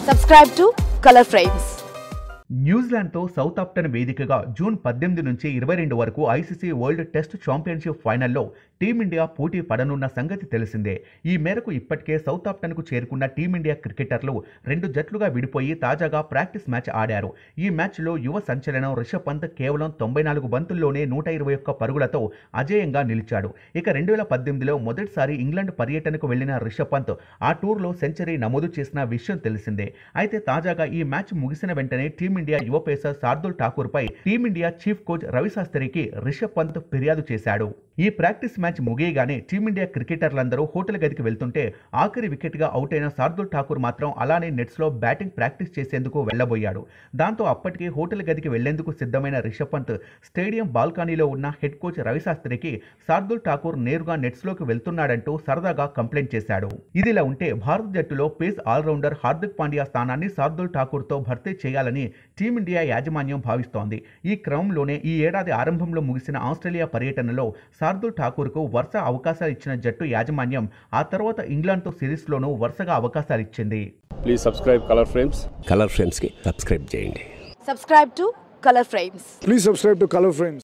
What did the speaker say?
Subscribe to Color Frames. న్యూజిలాండ్తో Southampton వేదికగా జూన్ పద్దెనిమిది నుంచి ఇరవై రెండు వరకు ఐసీసీ వరల్డ్ టెస్ట్ ఛాంపియన్షిప్ ఫైనల్లో టీమిండియా పోటీ పడనున్న సంగతి తెలిసిందే ఈ మేరకు ఇప్పటికే సౌత్ ఆప్టన్కు చేరుకున్న టీమిండియా క్రికెటర్లు రెండు జట్లుగా విడిపోయి తాజాగా ప్రాక్టీస్ మ్యాచ్ ఆడారు ఈ మ్యాచ్లో యువ సంచలనం రిషబ్ పంత్ కేవలం తొంభై నాలుగు బంతుల్లోనే నూట ఇరవై ఒక్క పరుగులతో అజేయంగా నిలిచాడు ఇక రెండు వేల పద్దెనిమిదిలో మొదటిసారి ఇంగ్లాండ్ పర్యటనకు వెళ్లిన రిషబ్ పంత్ ఆ టూర్లో సెంచరీ నమోదు చేసిన విషయం తెలిసిందే అయితే తాజాగా ఈ మ్యాచ్ ముగిసిన వెంటనే టీమిండియా యువ పేసర్ శార్దుల్ ఠాకూర్ పై టీమిండియా చీఫ్ కోచ్ రవిశాస్త్రికి రిషబ్ పంత్ ఫిర్యాదు చేశాడు ఈ ప్రాక్టీస్ మ్యాచ్ ముగియగానే టీమిండియా క్రికెటర్లందరూ హోటల్ గదికి వెళ్తుంటే ఆఖరి వికెట్గా అవుట్ అయిన శార్దుల్ ఠాకూర్ మాత్రం అలానే నెట్స్లో బ్యాటింగ్ ప్రాక్టీస్ చేసేందుకు వెళ్లబోయాడు దాంతో అప్పటికే హోటల్ గదికి వెళ్లేందుకు సిద్ధమైన రిషబ్ పంత్ స్టేడియం బాల్కనీలో ఉన్న హెడ్ కోచ్ రవిశాస్త్రికి శార్దుల్ ఠాకూర్ నేరుగా నెట్స్లోకి వెళ్తున్నాడంటూ సరదాగా కంప్లైంట్ చేశాడు ఇదిలా ఉంటే భారత జట్టులో పేస్ ఆల్రౌండర్ హార్దిక్ పాండ్యా స్థానాన్ని శార్దుల్ ఠాకూర్తో భర్తీ చేయాలని టీమిండియా యాజమాన్యం భావిస్తోంది ఈ క్రమంలోనే ఈ ఏడాది ఆరంభంలో ముగిసిన ఆస్ట్రేలియా పర్యటనలో శార్దుల్ ఠాకూర్కు వరుస అవకాశాలు ఇచ్చిన జట్టు యాజమాన్యం ఆ తర్వాత ఇంగ్లాండ్తో సిరీస్లోనూ వరుసగా అవకాశాలు ఇచ్చింది please subscribe Color Frames Color ఫ్రేమ్స్కి సబ్స్క్రైబ్ చేయండి Subscribe to Color Frames. Please subscribe to Color Frames.